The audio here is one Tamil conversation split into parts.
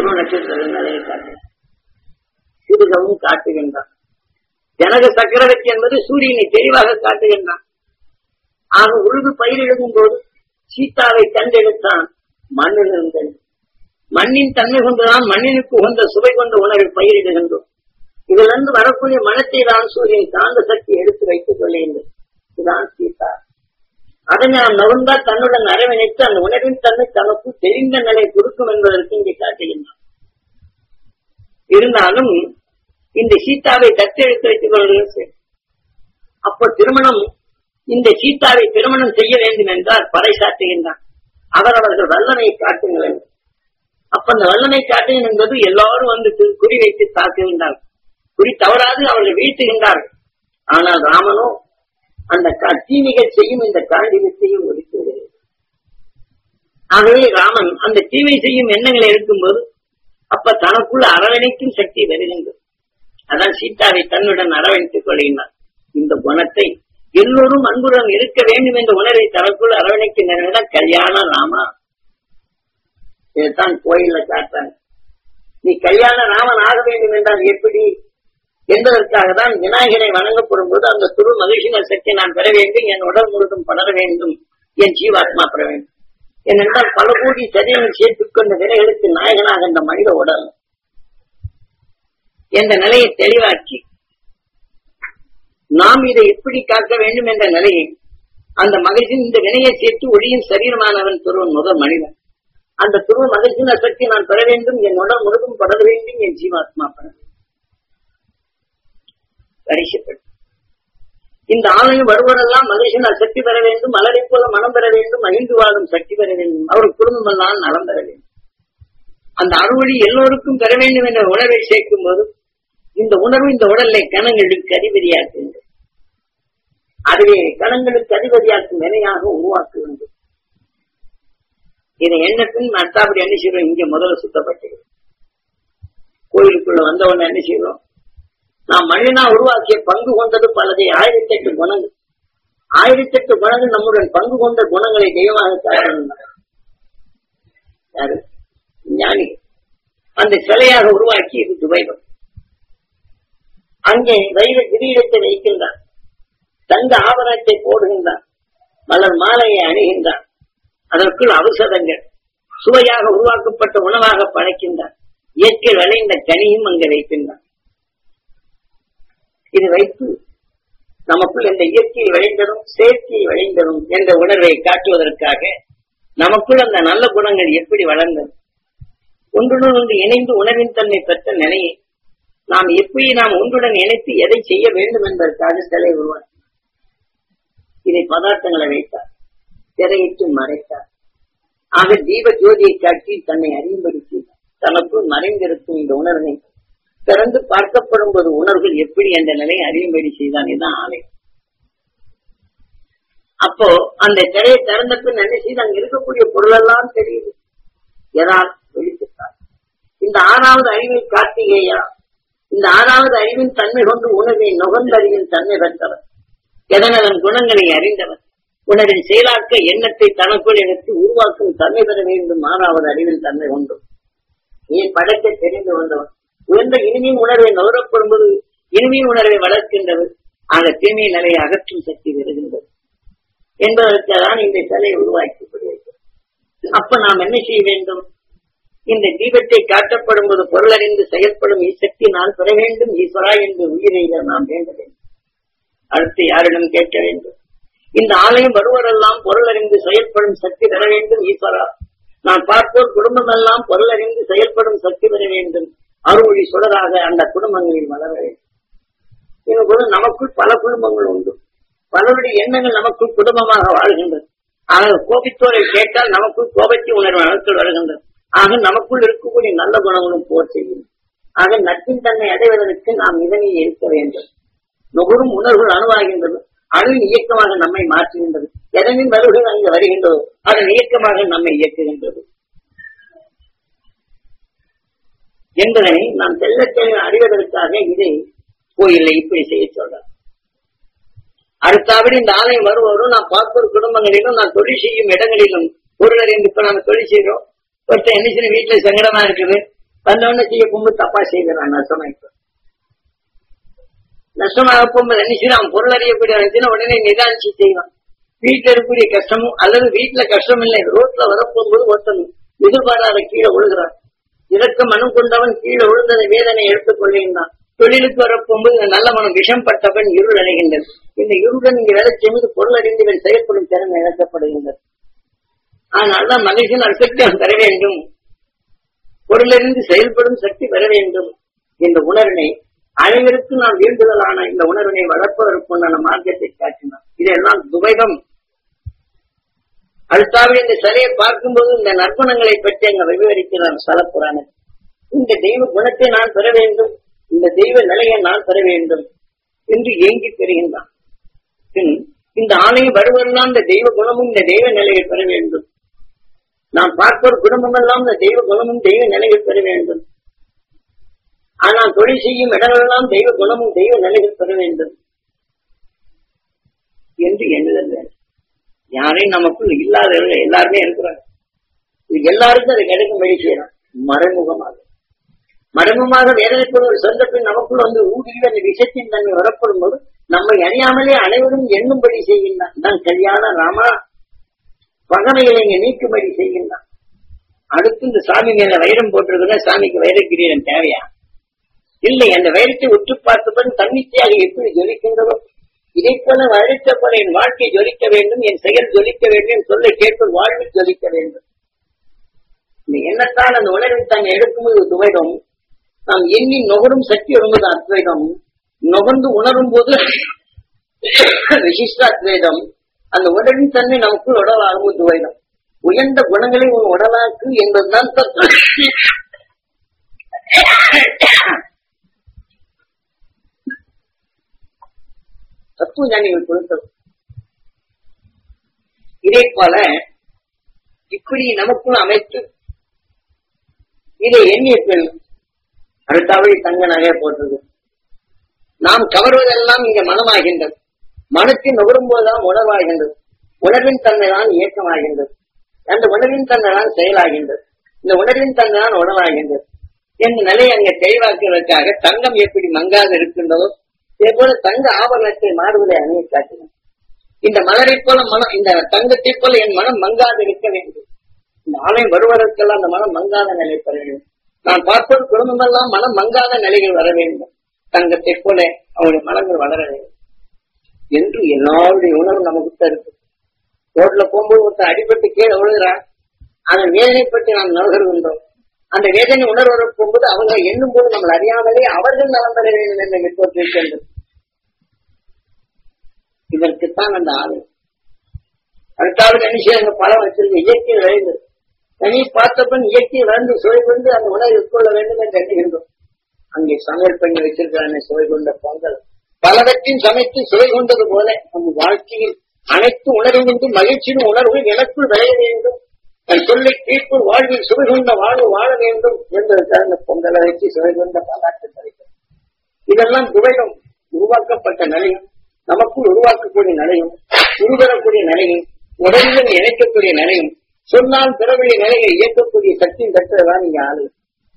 துருவ நட்சத்திர நிலையை காட்டுகிறார் சிறுகவும் காட்டுகின்றான் ஜனக சக்கரவர்த்தி என்பது சூரியனை தெளிவாக காட்டுகின்றான் ஆக உழுது பயிரிடுகும் போது சீதாவை கண்டெடுத்தான் மண்ணில் இருந்தது மண்ணின் தன்மை கொண்டுதான் மண்ணினுக்கு உகந்த சுவை கொண்ட உணவை பயிரிடுகின்றோம் இதிலிருந்து வரக்கூடிய மனத்தை தான் சூரியன் காந்த சக்தி எடுத்து வைத்துக் கொள்கின்றது இதுதான் சீதா அதை நாம் நகுந்தால் தன்னுடன் அரவணைத்து அந்த உணர்வின் தன்மை தனக்கு தெரிந்த நிலை கொடுக்கும் என்பதற்கு இங்கே காட்டுகின்றோம் இருந்தாலும் இந்த சீதாவை தத்தெடுத்து வைத்துக் கொள்வது சரி. அப்போ திருமணம் இந்த சீதாவை திருமணம் செய்ய வேண்டும் என்றால் பறைசாற்றுகின்றான் அவர் அவர்கள் வல்லமை காட்டுங்கள் அப்ப அந்த வல்லமை காட்டுங்கள் என்பது எல்லாரும் வந்து தி- குறி வைத்து தாக்குகின்றார்கள் குறி தவறாது அவர்கள் வீழ்த்துகின்றார்கள் ஆனால் ராமனோ அந்த க- தீமைகள் செய்யும் இந்த காண்டிகத்தையும் ஒதுக்கி விடுகிறது ஆகவே ராமன் அந்த தீமை செய்யும் எண்ணங்களை இருக்கும்போது அப்ப தனக்குள்ள அரவணைக்கும் சக்தி வருகின்றது அதான் சீதாவை தன்னுடன் அரவணைத்துக் கொள்கின்றார் இந்த குணத்தை எல்லோரும் அன்புடன் இருக்க வேண்டும் என்ற உணர்வை தனக்குள் அரவணைக்கின்றன கல்யாண ராமா இதைத்தான் கோயில்ல காட்டாங்க நீ கல்யாண ராமன் ஆக வேண்டும் என்றால் எப்படி என்பதற்காக தான் விநாயகரை வணங்கப்படும் போது அந்த துரு மகிழ்ச்சின சக்தி நான் பெற வேண்டும் என் உடல் முழுதும் படர வேண்டும் என் ஜீவாத்மா பெற வேண்டும் ஏனென்றால் பல கோடி சரீரங்கள் சேர்த்துக் கொண்ட விலைகளுக்கு நாயகனாக இந்த மனித உடல் என்ற நிலையை தெளிவாக்கி நாம் இதை எப்படி காக்க வேண்டும் என்ற நிலையை அந்த மகிழ்ச்சி இந்த வினையை சேர்த்து ஒளியும் சரீரமானவன் துருவன் முதல் மனிதன் அந்த துருவ மகிழ்ச்சியின் சக்தி நான் பெற வேண்டும் என் உடல் முழுதும் படர வேண்டும் என் ஜீவாத்மா பெற வேண்டும் பரிசப்பட்டு இந்த ஆலயம் வருவதெல்லாம் மகிழ்ச்சியின் சக்தி பெற வேண்டும் மலரை போல மனம் பெற வேண்டும் மகிழ்ந்து வாழும் சக்தி பெற வேண்டும் அவர் குடும்பம் எல்லாம் நலம் பெற வேண்டும் அந்த அறுவழி எல்லோருக்கும் பெற வேண்டும் என்ற உணர்வை சேர்க்கும் போது இந்த உணர்வு இந்த உடலை கணங்களுக்கு அதிபதியாக்குகின்றது அதுவே கணங்களுக்கு அதிபதியாக்கும் நிலையாக உருவாக்க வேண்டும் இதை என்ன பின் அத்தாப்படி என்ன செய்வோம் இங்க முதல்ல சுத்தப்பட்டது கோயிலுக்குள்ள வந்தவன என்ன செய்வோம் நாம் மனிதனா உருவாக்கிய பங்கு கொண்டது பலதை ஆயிரத்தி எட்டு குணங்கள் ஆயிரத்தி எட்டு குணங்கள் நம்முடன் பங்கு கொண்ட குணங்களை தெய்வமாக காரணம் யாரு ஞானி அந்த சிலையாக உருவாக்கி இது துவைபம் அங்கே வைர கிரீடத்தை வைக்கின்றான் தங்க ஆபரணத்தை போடுகின்றான் மலர் மாலையை அணிகின்றான் அதற்குள் அவசரங்கள் சுவையாக உருவாக்கப்பட்ட உணவாக படைக்கின்றான் இயற்கை விளைந்த கனியும் அங்கே வைக்கின்றான் இது வைத்து நமக்குள் இந்த இயற்கையை விளைந்ததும் செயற்கையை விளைந்ததும் என்ற உணர்வை காட்டுவதற்காக நமக்குள் அந்த நல்ல குணங்கள் எப்படி வளர்ந்தது ஒன்றுடன் ஒன்று இணைந்து உணர்வின் தன்மை பெற்ற நிலையை நாம் எப்படி நாம் ஒன்றுடன் இணைத்து எதை செய்ய வேண்டும் என்பதற்காக சிலை உருவாக்கி இதை பதார்த்தங்களை வைத்தார் திரையிட்டு மறைத்தார் ஆக தீப ஜோதியை காட்டி தன்னை அறியும்படி செய்தார் தனக்குள் மறைந்திருக்கும் இந்த உணர்வை திறந்து பார்க்கப்படும் போது உணர்வுகள் எப்படி என்ற நிலையை அறியும்படி செய்தான் இதுதான் ஆலை அப்போ அந்த திரையை திறந்த பின் என்ன செய்து அங்க இருக்கக்கூடிய பொருளெல்லாம் தெரியுது எதால் வெளிச்சிட்டார் இந்த ஆறாவது அறிவில் கார்த்திகேயா இந்த ஆறாவது அறிவின் தன்மை கொண்டு உணவை நுகர்ந்தறிவின் தன்மை பெற்றவர் எதனதன் குணங்களை அறிந்தவர் உணவின் செயலாக்க எண்ணத்தை தனக்குள் எடுத்து உருவாக்கும் தன்மை பெற வேண்டும் ஆறாவது அறிவின் தன்மை கொண்டு நீ படைக்க தெரிந்து வந்தவன் உயர்ந்த இனிமையின் உணர்வை நுகரப்படும் போது இனிமையின் உணர்வை வளர்க்கின்றது ஆக தீமை நிலையை அகற்றும் சக்தி வருகின்றது என்பதற்குதான் இந்த சிலையை உருவாக்கப்படுகிறது அப்ப நாம் என்ன செய்ய வேண்டும் இந்த தீபத்தை காட்டப்படும் போது பொருளறிந்து செயல்படும் இச்சக்தி நான் பெற வேண்டும் ஈஸ்வரா என்று உயிரை நாம் வேண்ட வேண்டும் அடுத்து யாரிடம் கேட்க வேண்டும் இந்த ஆலயம் வருவரெல்லாம் பொருளறிந்து செயல்படும் சக்தி பெற வேண்டும் ஈஸ்வரா நான் பார்ப்போர் குடும்பம் எல்லாம் பொருளறிந்து செயல்படும் சக்தி பெற வேண்டும் அருள்மொழி சுடராக அந்த குடும்பங்களில் வளர வேண்டும் இதுபோது நமக்குள் பல குடும்பங்கள் உண்டு பலருடைய எண்ணங்கள் நமக்குள் குடும்பமாக வாழ்கின்றது ஆக கோபித்தோரை கேட்டால் நமக்குள் கோபத்தை உணர்வு அணுக்கள் வருகின்றது ஆக நமக்குள் இருக்கக்கூடிய நல்ல குணங்களும் போர் செய்யும் ஆக நட்பின் தன்மை அடைவதற்கு நாம் இதனை இருக்க வேண்டும் நுகரும் உணர்வுகள் அணுவாகின்றது அணுவின் இயக்கமாக நம்மை மாற்றுகின்றது எதனின் வருகள் அங்கு வருகின்றதோ அதன் இயக்கமாக நம்மை இயக்குகின்றது என்பதனை நாம் செல்ல செல்ல அறிவதற்காக இதை கோயிலை இப்படி செய்ய சொல்றார் அடுத்தபடி இந்த ஆலயம் வருவரும் நான் பார்ப்போர் குடும்பங்களிலும் நான் தொழில் செய்யும் இடங்களிலும் பொருளர் என்று இப்ப நம்ம தொழில் செய்கிறோம் ஒருத்தர் என்ன செய்ய வீட்டுல சங்கடமா இருக்குது வந்தவொடனே செய்ய போகும்போது தப்பா செய்கிறான் நஷ்டமா இப்ப நஷ்டமாக போகும்போது என்ன செய்யறான் பொருள் அறியக்கூடிய இடத்துல உடனே நிதானிச்சு செய்வான் வீட்டுல இருக்கக்கூடிய கஷ்டமும் அல்லது வீட்டுல கஷ்டம் இல்லை ரோட்ல வரப்போகும்போது ஒருத்தன் எதிர்பாராத கீழே விழுகிறான் இதற்கு மனம் கொண்டவன் கீழே விழுந்ததை வேதனை எடுத்துக் கொள்கின்றான் தொழிலுக்கு வரப்போகும்போது இந்த நல்ல மனம் விஷம் பட்டவன் இருள் அடைகின்றது இந்த இருளுடன் இங்கு வேலை செய்வது பொருள் அறிந்தவன் செயல்படும் திறன் இழக்கப்படுகின்றது அதனால்தான் மனுஷன் சக்தி அவன் தர வேண்டும் பொருளிலிருந்து செயல்படும் சக்தி பெற வேண்டும் என்ற உணர்வினை அனைவருக்கும் நாம் வேண்டுதலான இந்த உணர்வினை வளர்ப்பதற்குண்டான மார்க்கத்தை காட்டினார் இதெல்லாம் துவைதம் அடுத்தாவது இந்த சிலையை பார்க்கும்போது இந்த நற்குணங்களை பற்றி அங்க விவரிக்கிறார் சலப்புராணம் இந்த தெய்வ குணத்தை நான் பெற வேண்டும் இந்த தெய்வ நிலையை நான் பெற வேண்டும் என்று ஏங்கி பெறுகின்றான் பின் இந்த ஆலயம் வருவதெல்லாம் இந்த தெய்வ குணமும் இந்த தெய்வ நிலையை பெற வேண்டும் நாம் பார்ப்போர் குடும்பமெல்லாம் இந்த தெய்வ குணமும் தெய்வ நிலையை பெற வேண்டும் ஆனால் தொழில் செய்யும் இடங்களெல்லாம் தெய்வ குணமும் தெய்வ நிலைகள் பெற வேண்டும் என்று எண்ணுதல் வேண்டும் யாரையும் நமக்குள் இல்லாதவர்கள் எல்லாருமே இருக்கிறாங்க இது எல்லாருக்கும் அது கிடைக்கும்படி செய்யலாம் மறைமுகமாக மறைமுகமாக வேதனைப்படும் ஒரு சொந்தத்தில் நமக்குள் வந்து ஊடுருவி அந்த விஷத்தின் தன்மை வரப்படும் போது நம்மை அறியாமலே அனைவரும் எண்ணும்படி செய்கின்றான் தான் கல்யாண ராமா பகமையை இங்க நீக்கும்படி செய்கின்றான் அடுத்து இந்த சாமி மேல வைரம் போட்டிருக்குன்னா சாமிக்கு வைர கிரீடம் தேவையா இல்லை அந்த வைரத்தை உற்று பார்த்தபடி தன்னிச்சையாக எப்படி ஜொலிக்கின்றதோ இதை போல வழித்த போல என் வாழ்க்கை ஜொலிக்க வேண்டும் என் செயல் ஜொலிக்க வேண்டும் என் சொல்லை கேட்டு வாழ்வில் ஜொலிக்க வேண்டும் இந்த எண்ணத்தால் அந்த உணர்வை தான் எடுக்கும்போது துவைடம் நாம் எண்ணி நுகரும் சக்தி வரும்போது அத்வைதம் நுகர்ந்து உணரும் போது விசிஷ்ட அத்வைதம் அந்த உடலின் தன்மை நமக்குள் உடலாகும் துவைதம் உயர்ந்த குணங்களை உன் உடலாக்கு என்பதுதான் தத்துவம் தத்துவ ஞானிகள் கொடுத்தது இதே போல இப்படி நமக்குள் அமைத்து இதை எண்ணிய பெண் அடுத்தபடி தங்க நகைய போட்டது நாம் கவர்வதெல்லாம் இங்க மனமாகின்றது மனத்தின் நுகரும் போதுதான் உணவாகின்றது உணர்வின் தன்மை தான் இயக்கமாகின்றது அந்த உணர்வின் தன்மை தான் செயலாகின்றது இந்த உணர்வின் தன்மை தான் உணவாகின்றது என்ற நிலையை அங்க தெளிவாக்குவதற்காக தங்கம் எப்படி மங்காது இருக்கின்றதோ இதே போல தங்க ஆபரணத்தை மாறுவதை அணிய காட்டினோம் இந்த மலரை போல மனம் இந்த தங்கத்தை போல என் மனம் மங்காது இருக்க வேண்டும் இந்த ஆலயம் வருவதற்கெல்லாம் அந்த மனம் மங்காத நிலை பெற வேண்டும் நான் பார்ப்பது குடும்பமெல்லாம் மனம் மங்காத நிலைகள் வர வேண்டும் தங்கத்தை போல அவருடைய மனங்கள் வளர வேண்டும் என்று எல்லாருடைய உணர்வு நமக்கு இருக்கு ரோட்ல போகும்போது ஒருத்தர் அடிபட்டு கீழே விழுகிறான் அந்த வேதனைப்பட்டு நாம் நல்கின்றோம் அந்த வேதனை உணர்வு போகும்போது அவங்க எண்ணும் போது நம்மளை அறியாமலே அவர்கள் நலம் பெற வேண்டும் என்ற விற்போர் இருக்கின்றது இதற்குத்தான் அந்த ஆலை அடுத்தாவது மனுஷன் பழம் வச்சிருக்க இயற்கை விளைந்து தனி பார்த்தப்பன் இயற்கை விளைந்து சுவை கொண்டு அந்த உணவை உட்கொள்ள வேண்டும் என்று எண்ணுகின்றோம் அங்கே சமையல் பண்ணி வச்சிருக்கிறாங்க சுவை கொண்ட பொங்கல் பலவற்றையும் சமைத்து சுவை கொண்டது போல நம் வாழ்க்கையில் அனைத்து உணர்வு கொண்டு மகிழ்ச்சியின் உணர்வு எனக்குள் விளைய வேண்டும் தன் சொல்லை தீர்ப்பு வாழ்வில் சுவை கொண்ட வாழ்வு வாழ வேண்டும் என்பதற்காக அந்த பொங்கலை வச்சு சுவை கொண்ட பல்லாட்டு கிடைக்கும் இதெல்லாம் துவைடம் உருவாக்கப்பட்ட நிலையும் நமக்குள் உருவாக்கக்கூடிய நிலையும் உருவரக்கூடிய நிலையும் உடலுடன் இணைக்கக்கூடிய நிலையும் சொன்னால் பிறவழி நிலையை இயக்கக்கூடிய சக்தியும் பெற்றதுதான் நீங்க ஆளு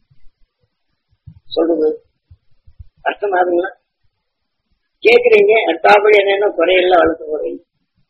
சொல்றது கஷ்டமாதுங்களா கேக்குறீங்க அடுத்தாப்படி என்னென்ன குறையெல்லாம் வளர்த்து போறீங்க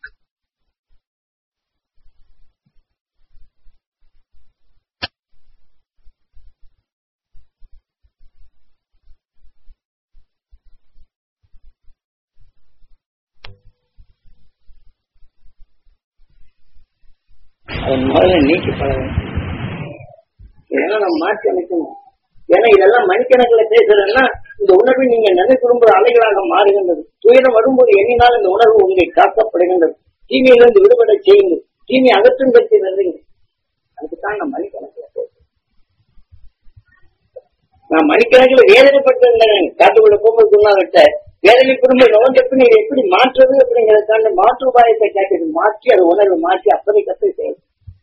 அதன் முதல்ல நீக்கி பழகும் இதெல்லாம் நம்ம மாற்றி அமைக்கணும் ஏன்னா இதெல்லாம் மணிக்கணக்கில் பேசுறதுன்னா இந்த உணர்வை நீங்க நினைக்கும்போது அலைகளாக மாறுகின்றது துயரம் வரும்போது எண்ணினால் இந்த உணர்வு உங்களை காக்கப்படுகின்றது தீமையிலிருந்து விடுபட செய்யுங்கள் தீமை அகற்றும் பற்றி வருதுங்க அதுக்குத்தான் நான் மணிக்கணக்கில் பேசுறேன் நான் மணிக்கணக்கில் வேதனைப்பட்டிருந்தேன் காட்டுக்குள்ள போகும்போது சொன்னார்கிட்ட வேதனை குடும்ப நோஞ்சப்பின் இதை எப்படி மாற்றுறது அப்படிங்கிறதுக்கான மாற்று உபாயத்தை கேட்டது மாற்றி அது உணர்வு மாற்றி அப்படி கத்து செய்யும்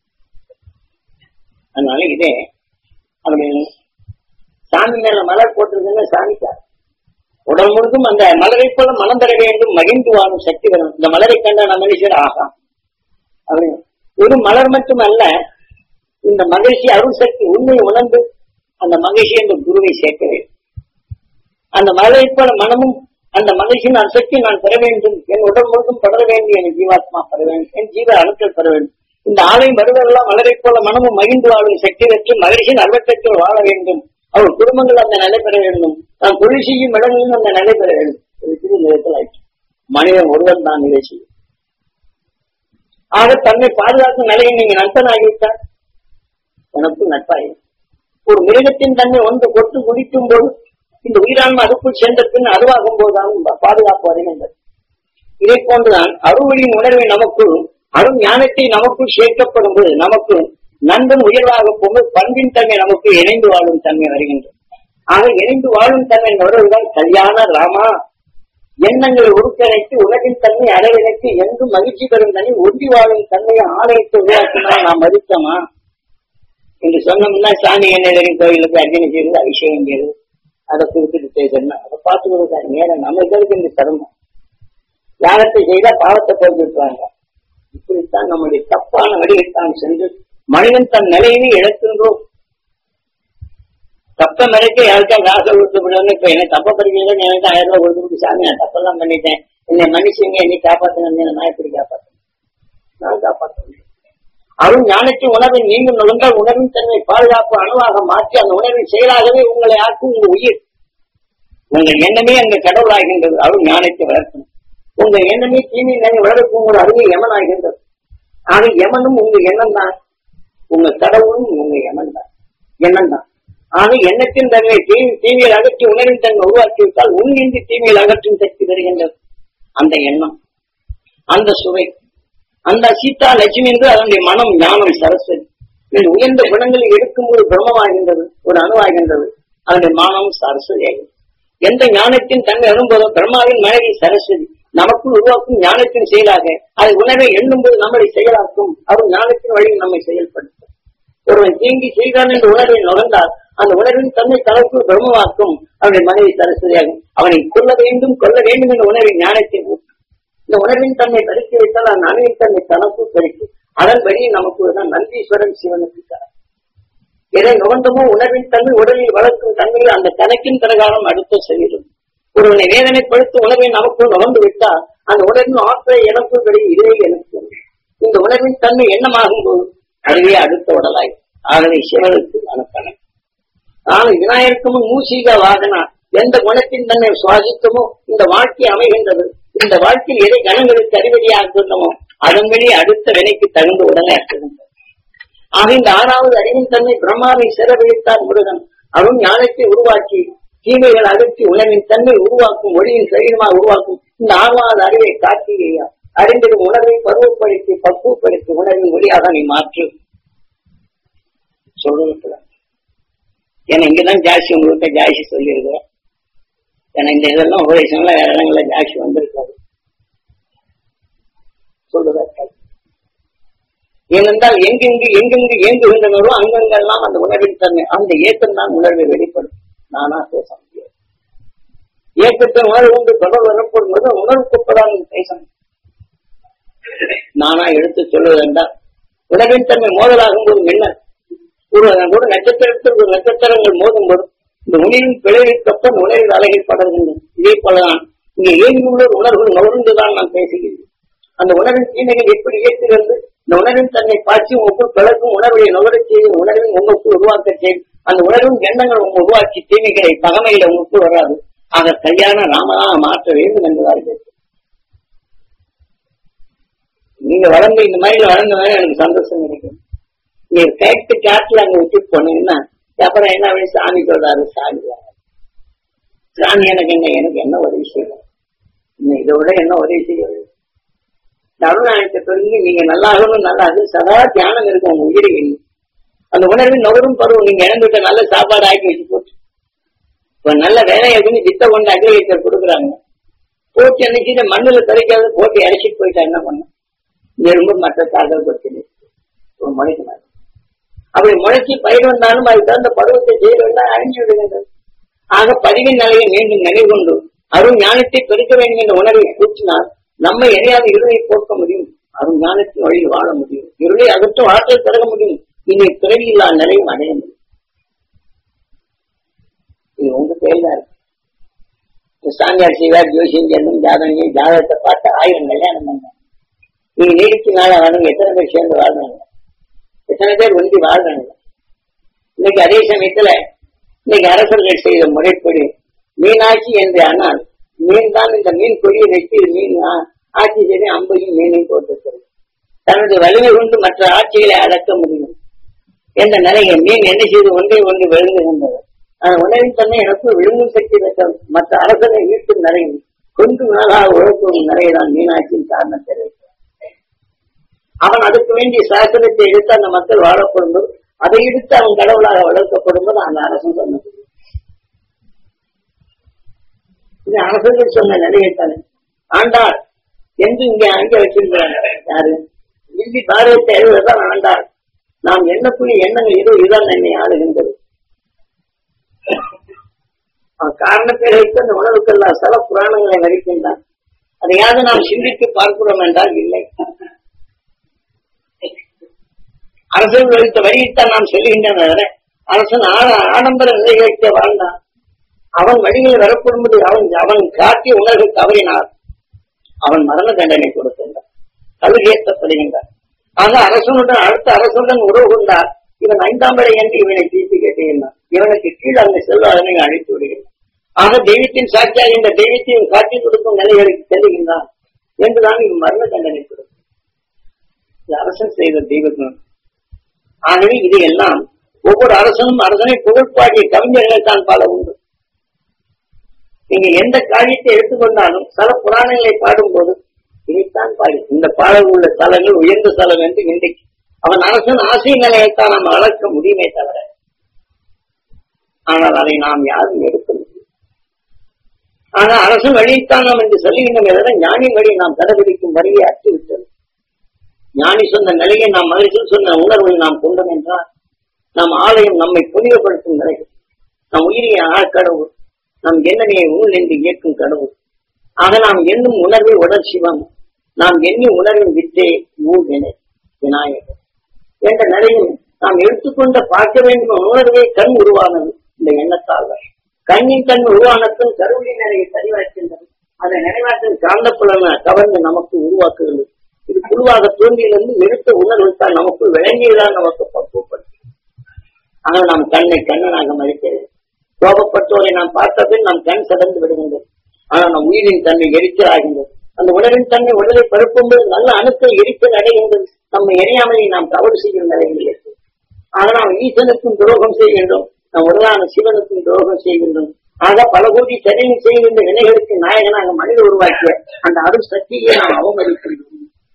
அதனால இதே அப்படி சாமி மேல மலர் போட்டிருக்குன்னு சாமிக்கார் உடல் முழுதும் அந்த மலரை போல மனம் பெற வேண்டும் மகிழ்ந்து வாழும் சக்தி வரும் இந்த மலரை கண்ட நம்ம மனுஷர் ஆகா அப்படின்னு ஒரு மலர் மட்டும் அல்ல இந்த மகிழ்ச்சி அருள் சக்தி உண்மை உணர்ந்து அந்த மகிழ்ச்சி அந்த குருவை சேர்க்க வேண்டும் அந்த மலை போல மனமும் அந்த மகிழ்ச்சியின் அசைக்கு நான் பெற வேண்டும் என் உடல் முழுதும் படர வேண்டும் என் ஜீவாத்மா பெற வேண்டும் என் ஜீவ அணுக்கள் பெற வேண்டும் இந்த ஆலயம் வருவதெல்லாம் மலரை போல மனமும் மகிழ்ந்து வாழும் சக்தி பெற்று மகிழ்ச்சியின் அறுபத்தெட்டில் வாழ வேண்டும் அவர் குடும்பங்கள் அந்த நிலை பெற வேண்டும் தான் தொழில் செய்யும் இடங்களிலும் அந்த நிலை பெற வேண்டும் இது திரு நிலத்தில் ஆயிற்று மனிதன் ஒருவன் தான் நிலை செய்யும் ஆக தன்னை பாதுகாக்கும் நிலையை நீங்க நண்பனாகிவிட்டால் எனக்கு நட்பாயிரும் ஒரு மிருகத்தின் தன்மை ஒன்று கொட்டு குடிக்கும் போது இந்த உயிரான்மை அதுக்குள் சென்ற பின் அருவாகும் போதுதான் பாதுகாப்பு வருகின்றது இதை போன்றுதான் அருள்வழியின் உணர்வை நமக்குள் அருள் ஞானத்தை நமக்குள் சேர்க்கப்படும் போது நமக்கு நண்பன் உயர்வாக போகும்போது பண்பின் தன்மை நமக்கு இணைந்து வாழும் தன்மை வருகின்றது ஆக இணைந்து வாழும் தன்மை உறவுதான் கல்யாண ராமா எண்ணங்களை ஒருங்கிணைத்து உலகின் தன்மை அடைவதற்கு என்றும் மகிழ்ச்சி பெறும் தன்மை ஒன்றி வாழும் தன்மையை ஆலயத்தை உருவாக்கினா நாம் மதித்தோமா என்று சொன்னோம்னா சாமி எண்ணெய் கோயிலுக்கு அர்ச்சனை செய்வது அபிஷேகம் செய்வது அதை குறிப்பிட்டு பேசணும் அதை பார்த்து கொடுக்காது நேரம் நம்ம இதற்கு இந்த சிரமம் யாகத்தை செய்தா பாவத்தை போய் விட்டுவாங்க இப்படித்தான் நம்முடைய தப்பான வழியில் தான் சென்று மனிதன் தன் நிலையிலே இழக்கின்றோம் தப்ப மறைக்க யாருக்கா காசை கொடுத்து விடணும் இப்ப என்ன தப்ப பறிக்கல எனக்கு ஆயிரம் ரூபாய் கொடுத்து சாமி நான் தப்பெல்லாம் பண்ணிட்டேன் என்னை மன்னிச்சுங்க என்னை காப்பாத்துங்க நான் எப்படி காப்பாற்றுறேன் நான் காப்பாற்ற முடியும் அருள் ஞானத்தின் உணர்வை நீங்கள் நுழைந்தால் உணர்வின் தன்மை பாதுகாப்பு அணுவாக மாற்றி அந்த உணர்வின் செயலாகவே உங்களை ஆக்கும் உங்க உயிர் உங்கள் எண்ணமே அங்க கடவுளாகின்றது அருள் ஞானத்தை வளர்க்கும் உங்க எண்ணமே தீமை நிலை வளர்க்கும் உங்கள் அருமை யமன் ஆகின்றது ஆக யமனும் உங்க எண்ணம் தான் உங்க கடவுளும் உங்க யமன் தான் எண்ணம் தான் ஆக எண்ணத்தின் தன்மை தீ தீமையில் அகற்றி உணர்வின் தன்மை உருவாக்கிவிட்டால் உன்னின்றி தீமையில் அகற்றும் சக்தி வருகின்றது அந்த எண்ணம் அந்த சுவை அந்த சீதா லட்சுமி என்று அதனுடைய மனம் ஞானம் சரஸ்வதி இந்த உயர்ந்த குணங்களை எடுக்கும்போது பிரம்மமாகின்றது ஒரு அணுவாகின்றது அதனுடைய மானம் சரஸ்வதி ஆகின்றது எந்த ஞானத்தின் தன்மை வரும்போதோ பிரம்மாவின் மனைவி சரஸ்வதி நமக்குள் உருவாக்கும் ஞானத்தின் செயலாக அதை உணவை எண்ணும் போது நம்மளை செயலாக்கும் அவர் ஞானத்தின் வழியில் நம்மை செயல்படுத்தும் ஒருவன் தீங்கி செய்தான் என்ற உணர்வை நுழைந்தால் அந்த உணர்வின் தன்மை தனக்குள் பிரம்மமாக்கும் அவனுடைய மனைவி சரஸ்வதியாகும் அவனை கொல்ல வேண்டும் கொல்ல வேண்டும் என்ற உணர்வை ஞானத்தின் ஊக்கும் இந்த உணர்வின் தன்மை பறித்து வைத்தால் அந்த அணுவின் தன்மை தனக்குள் பறிக்கும் அதன் வழி நமக்கு தான் நந்தீஸ்வரன் சிவனுக்கு தர எதை நுகர்ந்தமோ உணர்வின் தன்மை உடலில் வளர்க்கும் தன்மையில் அந்த கணக்கின் பிரகாரம் அடுத்த செல்லும் ஒருவனை வேதனைப்படுத்த உணர்வை நமக்குள் நுகர்ந்து விட்டால் அந்த உணர்வின் ஆற்றை எனக்கு வெளியே இதுவே எனக்கு இந்த உணர்வின் தன்மை எண்ணமாகும் போது அதுவே அடுத்த உடலாய் ஆகவே சிவனுக்கு அனுப்பணும் ஆனால் விநாயகருக்கு மூசிக வாகனா எந்த குணத்தின் தன்னை சுவாசித்தமோ இந்த வாழ்க்கை அமைகின்றது இந்த வாழ்க்கையில் எதை கணங்களுக்கு அறிவதியாக இருந்தமோ அதன்படி அடுத்த வினைக்கு தகுந்த உடனே இருக்கின்றது ஆக இந்த ஆறாவது அறிவின் தன்மை பிரம்மாவை சிறப்பிடித்தார் முருகன் அருண் ஞானத்தை உருவாக்கி தீமைகள் அகற்றி உணவின் தன்மை உருவாக்கும் ஒளியின் சரீரமாக உருவாக்கும் இந்த ஆறாவது அறிவை காட்டியா அறிந்திடும் உணர்வை பருவப்படுத்தி பக்குவப்படுத்தி உணர்வின் ஒளியாக நீ மாற்று சொல்லுங்க ஏன்னா இங்கதான் ஜாஸ்தி உங்களுக்கு ஜாஸ்தி சொல்லியிருக்கிறேன் ஏன்னா இந்த இதெல்லாம் உபதேசம்லாம் வேற இடங்கள்ல ஜாஸ்தி வந்திருக்காது சொல்லுதற்காக ஏனென்றால் எங்கெங்கு எங்கெங்கு இயங்குகின்றனரோ அங்கங்கெல்லாம் அந்த உணர்வின் தன்மை அந்த ஏக்கம் தான் உணர்வை வெளிப்படும் நானா பேச முடியாது ஏக்கத்தை உணர்வு கொண்டு தொடர் வரப்படும் போது உணர்வுக்குப்பதான் பேசணும் நானா எடுத்து சொல்லுவதென்றால் உணர்வின் தன்மை மோதலாகும் போது மின்னல் ஒரு கூட நட்சத்திரத்தில் ஒரு நட்சத்திரங்கள் மோதும் போது இந்த உணர்வின் பிழைவிற்கப்ப உணர்வில் அழகில் படர்கின்றன இதே போலதான் இங்கே ஏங்கியுள்ள உணர்வுகள் நுழைந்துதான் நான் பேசுகிறேன் அந்த உணர்வின் தீமைகள் எப்படி ஏற்றுகிறது இந்த உணர்வின் தன்னை பாய்ச்சி உங்களுக்குள் பிளக்கும் உணர்வை நுகரச் செய்து உணர்வின் உங்களுக்குள் உருவாக்க செய்து அந்த உணர்வின் எண்ணங்கள் உங்க உருவாக்கி தீமைகளை பகமையில உங்களுக்குள் வராது ஆக கல்யாண ராமனாக மாற்ற வேண்டும் என்பதாக பேசு நீங்க வளர்ந்து இந்த மாதிரி வளர்ந்த மாதிரி எனக்கு சந்தோஷம் கிடைக்கும் நீங்க கேட்டு காட்டுல அங்க விட்டுட்டு போனீங்கன்னா அப்புறம் என்ன அப்படி சாமி சொல்றாரு சாமி சாமி எனக்கு என்ன எனக்கு என்ன உதவி செய்யும் இன்னும் இதை விட என்ன உதவி செய்ய கருணாயத்தை சொல்லி நீங்க நல்லா ஆகணும் நல்லா அது சதா தியானம் இருக்கும் உங்க உயிரில் அந்த உணர்வின் நுகரும் பருவம் நீங்க இழந்துட்ட நல்ல சாப்பாடு ஆக்கி வச்சு போட்டு இப்ப நல்ல வேலையை பண்ணி சித்த கொண்டு அக்ரிகல்ச்சர் கொடுக்குறாங்க போட்டு அன்னைக்கு இந்த மண்ணுல தரைக்காத போட்டு இறச்சிட்டு போயிட்டா என்ன பண்ணும் எறும்பு மற்ற தாக்கல் பிரச்சனை ஒரு முளைக்கு அப்படி முளைச்சி பயிர் வந்தாலும் அதுக்கு தகுந்த பருவத்தை செய்ய வேண்டாம் அழிஞ்சு விடுகின்றது ஆக பதிவின் நிலையை மீண்டும் நினைவு கொண்டு அருள் ஞானத்தை பெருக்க வேண்டும் என்ற உணர்வை கூட்டினால் நம்ம எதையாவது இருளை போக்க முடியும் அருள் ஞானத்தின் வழியில் வாழ முடியும் இருளை அகற்றும் ஆற்றல் பெருக முடியும் இனி பிறவியில்லா நிலையும் அடைய முடியும் உங்க கையில் தான் இருக்கு சாமியார் செய்வார் ஜோசியம் செல்லும் ஜாதகம் ஜாதகத்தை பார்த்து ஆயிரம் கல்யாணம் பண்ணாங்க நீங்க நீடிச்சு நாள வாழுங்க எத்தனை பேர் சேர்ந்து வாழ்றாங்க எத்தனை பேர் ஒன்றி வாழ்றாங்க இன்னைக்கு அதே சமயத்துல இன்னைக்கு அரசர்கள் செய்த முறைப்படி மீனாட்சி என்று ஆனால் மீன் தான் இந்த மீன் கொடியை வைத்து இது மீன் ஆ- ஆட்சி செய்து அம்பையும் மீனையும் போட்டிருக்கிறது தனது வலிமை கொண்டு மற்ற ஆட்சிகளை அடக்க முடியும் என்ற நிலையை மீன் என்ன செய்து ஒன்றை ஒன்று விழுங்குகின்றது அந்த உணவின் தன்மை எனக்கு விழுங்கும் சக்தி பெற்ற மற்ற அரசனை ஈர்க்கும் நிலையும் கொண்டு நாளாக உழைக்கும் நிலையைதான் மீனாட்சியின் காரணம் தெரிவித்தார் அவன் அதுக்கு வேண்டிய சாசனத்தை எடுத்து அந்த மக்கள் வாழப்படும் போது அதை எடுத்து அவன் கடவுளாக வளர்க்கப்படும் போது அந்த அரசன் சொன்னது இது அரசர்கள் சொன்ன நிலையைத்தானே ஆண்டாள் என்று இங்க அங்க வச்சிருக்கிறாங்க யாரு இந்தி பாரதத்தை எழுதுவதுதான் ஆண்டாள் நாம் எண்ணக்கூடிய எண்ணங்கள் இது இதுதான் என்னை ஆளுகின்றது அவன் காரண பேரை வைத்து அந்த உணவுக்கெல்லாம் சில புராணங்களை வகிக்கின்றான் அதையாவது நாம் சிந்தித்து பார்க்கிறோம் என்றால் இல்லை அரசன் வைத்த வழியைத்தான் நாம் செல்கின்றன அரசன் ஆட ஆடம்பர நிலைகளுக்கு வாழ்ந்தான் அவன் வழியில் வரப்படும்போது அவன் அவன் காட்டிய உணர்வு தவறினார் அவன் மரண தண்டனை கொடுக்கின்றான் கழுகேற்றப்படுகின்றான் ஆக அரசனுடன் அடுத்த அரசுடன் உறவு கொண்டார் இவன் ஐந்தாம் படை என்று இவனை தீர்த்து கேட்டுகின்றான் இவனுக்கு கீழ் அந்த செல்வாதனை அழைத்து விடுகின்றான் ஆக தெய்வத்தின் சாட்சியாக இந்த தெய்வத்தையும் காட்டி கொடுக்கும் நிலைகளுக்கு செல்லுகின்றான் என்றுதான் இவன் மரண தண்டனை கொடுக்கும் இது அரசன் செய்த தெய்வத்தின் ஆகவே இது எல்லாம் ஒவ்வொரு அரசனும் அரசனை புகழ்பாடிய கவிஞர்கள் தான் பல உண்டு நீங்க எந்த காரியத்தை எடுத்துக்கொண்டாலும் சில புராணங்களை பாடும்போது இதைத்தான் பாடி இந்த பாடல் உள்ள தலங்கள் உயர்ந்த தலம் என்று இன்றைக்கு அவன் அரசன் ஆசை நிலையத்தான் நாம் வளர்க்க முடியுமே தவிர ஆனால் அதை நாம் யாரும் எடுக்க முடியும் ஆனால் அரசன் வழியைத்தான் நாம் என்று சொல்லுகின்றோம் எதிர ஞானி வழி நாம் கடைபிடிக்கும் வழியை அற்றுவிட்டது ஞானி சொன்ன நிலையை நாம் மகிழ்ச்சியில் சொன்ன உணர்வை நாம் கொண்டோம் என்றால் நம் ஆலயம் நம்மை புனிதப்படுத்தும் நிலை நம் உயிரிய கடவுள் நம் எண்ணனையை உள் என்று இயக்கும் கடவுள் ஆக நாம் எண்ணும் உணர்வை உடல் சிவம் நாம் எண்ணி உணர்வின் வித்தே ஊர் என விநாயகர் என்ற நிலையில் நாம் எடுத்துக்கொண்ட பார்க்க வேண்டும் உணர்வே கண் உருவானது இந்த எண்ணத்தால் கண்ணின் கண் உருவானத்தும் கருவின் நிலையை சரிவாக்கின்றது அதை நிறைவாற்றின் காந்த புலனை கவர்ந்து நமக்கு உருவாக்குகிறது இது குழுவாக தோன்றியிலிருந்து எடுத்த உணர்வு தான் நமக்கு விளங்கியதான் நமக்கு பக்குவப்படுத்தும் ஆனால் நாம் கண்ணை கண்ணனாக மதிக்கிறது கோபப்பட்டோரை நாம் பார்த்த பின் நம் கண் சடந்து விடுகின்றது ஆனால் நம் உயிரின் தன்மை எரிச்சல் ஆகின்றது அந்த உடலின் தன்மை உடலை பருப்பும்போது நல்ல அணுக்கள் எரிச்சல் அடைகின்றது நம்ம எரியாமலை நாம் தவறு செய்யும் நிலையில் இருக்கும் ஆக நாம் ஈசனுக்கும் துரோகம் செய்கின்றோம் நம் உடலான சிவனுக்கும் துரோகம் செய்கின்றோம் ஆக பல கோடி செயலில் செய்கின்ற வினைகளுக்கு நாயகனாக மனித உருவாக்கிய அந்த அருள் சக்தியை நாம் அவமதிக்கின்றோம்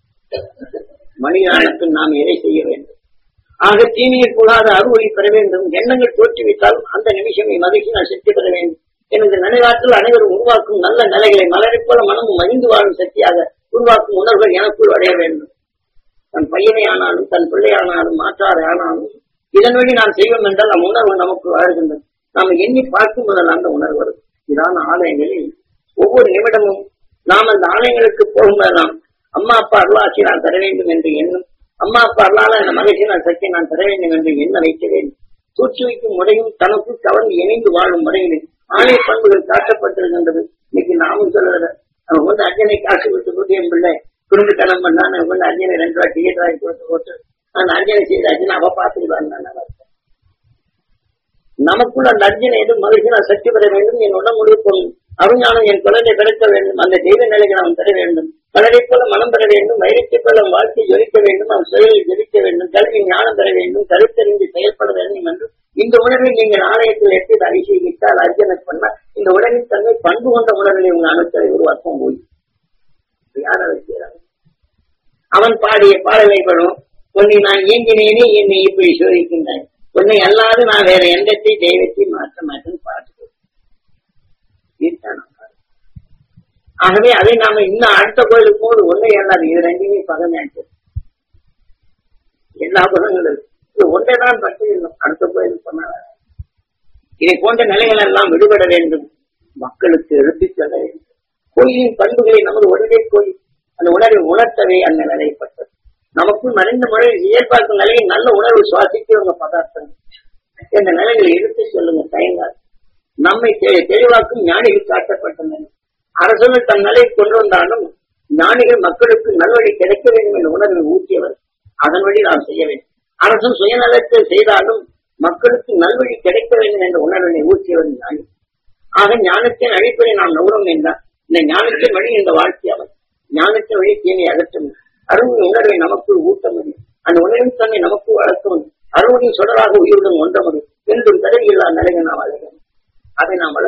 மனிதானத்தில் நாம் எதை செய்ய வேண்டும் ஆக தீமையை கூடாத அறுவழி பெற வேண்டும் எண்ணங்கள் தோற்றுவித்தாலும் அந்த நிமிஷம் மகிழ்ச்சி நான் சக்தி பெற வேண்டும் எனது நினைவாற்றல் அனைவரும் உருவாக்கும் நல்ல நிலைகளை மலரைப் போல மனமும் மகிழ்ந்து வாழும் சக்தியாக உருவாக்கும் உணர்வுகள் எனக்குள் அடைய வேண்டும் தன் பையனை ஆனாலும் தன் பிள்ளை ஆனாலும் மாற்றாரை ஆனாலும் இதன் வழி நாம் செய்வோம் என்றால் நம் உணர்வு நமக்கு வாழ்கின்றது நாம் எண்ணி பார்க்கும் முதல் அந்த உணர்வு வரும் இதான ஆலயங்களில் ஒவ்வொரு நிமிடமும் நாம் அந்த ஆலயங்களுக்கு போகும்போது நாம் அம்மா அப்பா அருளாட்சி நான் தர வேண்டும் என்று எண்ணும் அம்மா அப்பா அருளால அந்த மகிழ்ச்சி நான் சக்தி நான் தர வேண்டும் என்று எண்ண வைக்க வேண்டும் தூக்கி வைக்கும் முறையும் தனக்கு கவர்ந்து இணைந்து வாழும் முறையில் ஆலய பண்புகள் காட்டப்பட்டிருக்கின்றது இன்னைக்கு நாமும் சொல்றத அவன் வந்து அஞ்சனை காசு விட்டு போட்டு என் பிள்ளை குடும்பத்தனம் பண்ணா நான் வந்து அஞ்சனை ரெண்டு ரூபா டிக்கெட் வாங்கி கொடுத்து போட்டு அந்த அஞ்சனை செய்தாச்சு அவ பார்த்துக்கலாம் நல்லா இருக்கும் நமக்குள்ள அந்த அர்ஜுனை எதுவும் மகிழ்ச்சி நான் சக்தி பெற வேண்டும் என் உடம்புடைய அருஞானம் என் குழந்தை கிடைக்க வேண்டும் அந்த தெய்வ நிலைக்கு நாம் பெற வேண்டும் கடலை போல மனம் பெற வேண்டும் வைரத்தை போல வாழ்க்கை ஜொலிக்க வேண்டும் அவன் செயலில் ஜொலிக்க வேண்டும் கல்வி ஞானம் பெற வேண்டும் கருத்தறிந்து செயல்பட வேண்டும் என்று இந்த உணர்வை நீங்கள் ஆலயத்தில் எடுத்து அபிஷேகித்தால் அர்ஜனை பண்ணால் இந்த உலகின் தன்மை பண்பு கொண்ட உணர்வை உங்கள் அணுக்களை உருவாக்க முடியும் யார் அதை செய்யறாங்க அவன் பாடிய பாடலை படும் உன்னை நான் இயங்கினேனே என்னை இப்படி சோதிக்கின்றான் உன்னை அல்லாது நான் வேற எந்தத்தை தெய்வத்தை மாற்ற மாட்டேன்னு பாட்டு ஆகவே அதை நாம இன்னும் அடுத்த கோயிலுக்கு போது ஒன்றை அல்லாது இது ரெண்டுமே பகமையாச்சு எல்லா பகங்களும் இது ஒன்றைதான் பற்றி இல்லை அடுத்த கோயிலுக்கு பண்ணாத இதை போன்ற நிலைகள் எல்லாம் விடுபட வேண்டும் மக்களுக்கு எடுத்துச் செல்ல வேண்டும் கோயிலின் பண்புகளை நமது ஒன்றே கோயில் அந்த உணர்வை உணர்த்தவே அந்த நிலைப்பட்டது நமக்குள் மறைந்த முறையில் இயற்பாக்கும் நிலையில் நல்ல உணர்வு சுவாசிக்கிறவங்க பதார்த்தங்கள் இந்த நிலைகளை எடுத்து சொல்லுங்க தயங்காது நம்மை தெ- தெளிவாக்கும் ஞானிகள் காட்டப்பட்டனர் அரசர்கள் தன் நிலையை கொண்டு வந்தாலும் ஞானிகள் மக்களுக்கு நல்வழி கிடைக்க வேண்டும் என்ற உணர்வை ஊற்றியவர் அதன் வழி நாம் செய்ய வேண்டும் அரசன் சுயநலத்தை செய்தாலும் மக்களுக்கு நல்வழி கிடைக்க வேண்டும் என்ற உணர்வினை ஊற்றியவர் ஞானி ஆக ஞானத்தின் அடிப்படை நாம் நுகரும் என்றால் இந்த ஞானத்தின் வழி இந்த வாழ்க்கை அவர் ஞானத்தின் வழி தீனை அகற்ற முடியும் அருவின் உணர்வை நமக்குள் ஊட்ட முடியும் அந்த உணர்வின் தன்மை நமக்கு வளர்க்க முடியும் அருவின் சுடராக உயிருடன் ஒன்ற முடியும் என்றும் தடவையில்லா நிலையை நாம் அடையணும் அதை நாம்